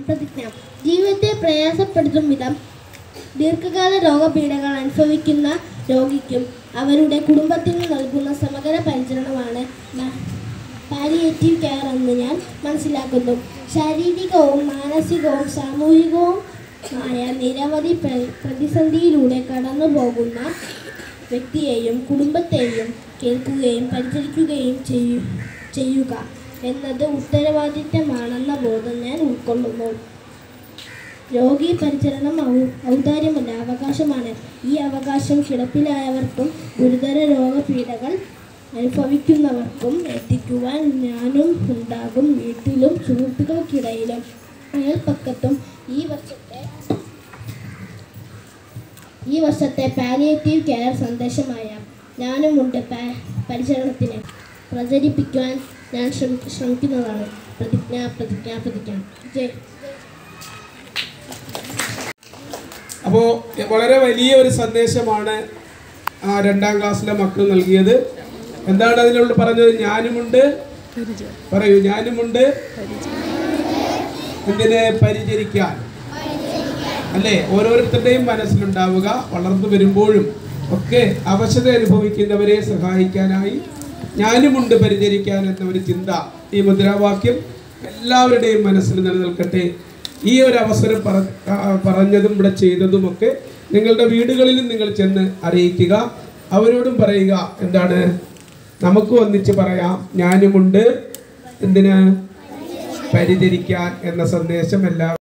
പ്രതിജ്ഞ ജീവിതത്തെ പ്രയാസപ്പെടുത്തും വിധം ദീർഘകാല രോഗപീഠകൾ അനുഭവിക്കുന്ന രോഗിക്കും അവരുടെ കുടുംബത്തിനും നൽകുന്ന സമഗ്ര പരിചരണമാണ് പാലിയേറ്റീവ് കെയർ എന്ന് ഞാൻ മനസ്സിലാക്കുന്നു ശാരീരികവും മാനസികവും സാമൂഹികവും ആയ നിരവധി പ്ര- പ്രതിസന്ധിയിലൂടെ കടന്നു പോകുന്ന വ്യക്തിയെയും കുടുംബത്തെയും കേൾക്കുകയും പരിചരിക്കുകയും ചെയ്യു ചെയ്യുക എന്നത് ഉത്തരവാദിത്തമാണെന്ന ബോധം ഞാൻ ഉൾക്കൊള്ളുന്നു രോഗി പരിചരണം ഔ- ഔദാര്യമല്ല അവകാശമാണ് ഈ അവകാശം കിടപ്പിലായവർക്കും ഗുരുതര രോഗപീഠകൾ അനുഭവിക്കുന്നവർക്കും എത്തിക്കുവാൻ ഞാനും ഉണ്ടാകും വീട്ടിലും സുഹൃത്തുക്കൾക്കിടയിലും അയൽപ്പക്കത്തും ഈ വർഷത്തെ ഈ വർഷത്തെ പാലിയേറ്റീവ് കെയർ സന്ദേശമായ ഞാനുമുണ്ട് പാ- പരിചരണത്തിന് പ്രചരിപ്പിക്കുവാൻ ഞാൻ ശ്രമി- ശ്രമിക്കുന്നതാണ് പ്രതിജ്ഞ പ്രതിജ്ഞ പ്രതിജ്ഞ ജയ് അപ്പോൾ വളരെ വലിയ ഒരു സന്ദേശമാണ് ആ രണ്ടാം ക്ലാസ്സിലെ മക്കൾ നൽകിയത് എന്താണ് അതിനുള്ള പറഞ്ഞത് ഞാനുമുണ്ട് പറയൂ ഞാനുമുണ്ട് എന്തിന് പരിചരിക്കാൻ അല്ലേ ഓരോരുത്തരുടെയും മനസ്സിലുണ്ടാവുക വളർന്നു വരുമ്പോഴും ഒക്കെ അവശത അനുഭവിക്കുന്നവരെ സഹായിക്കാനായി ഞാനുമുണ്ട് പരിചരിക്കാൻ എന്ന ഒരു ചിന്ത ഈ മുദ്രാവാക്യം എല്ലാവരുടെയും മനസ്സിൽ നിലനിൽക്കട്ടെ ഈ ഒരു അവസരം പറ ആ, പറഞ്ഞതും ഇവിടെ ചെയ്തതുമൊക്കെ നിങ്ങളുടെ വീടുകളിലും നിങ്ങൾ ചെന്ന് അറിയിക്കുക അവരോടും പറയുക എന്താണ് നമുക്ക് ഒന്നിച്ച് പറയാം ഞാനുമുണ്ട് എന്തിന് പരിചരിക്കാൻ എന്ന സന്ദേശം എല്ലാ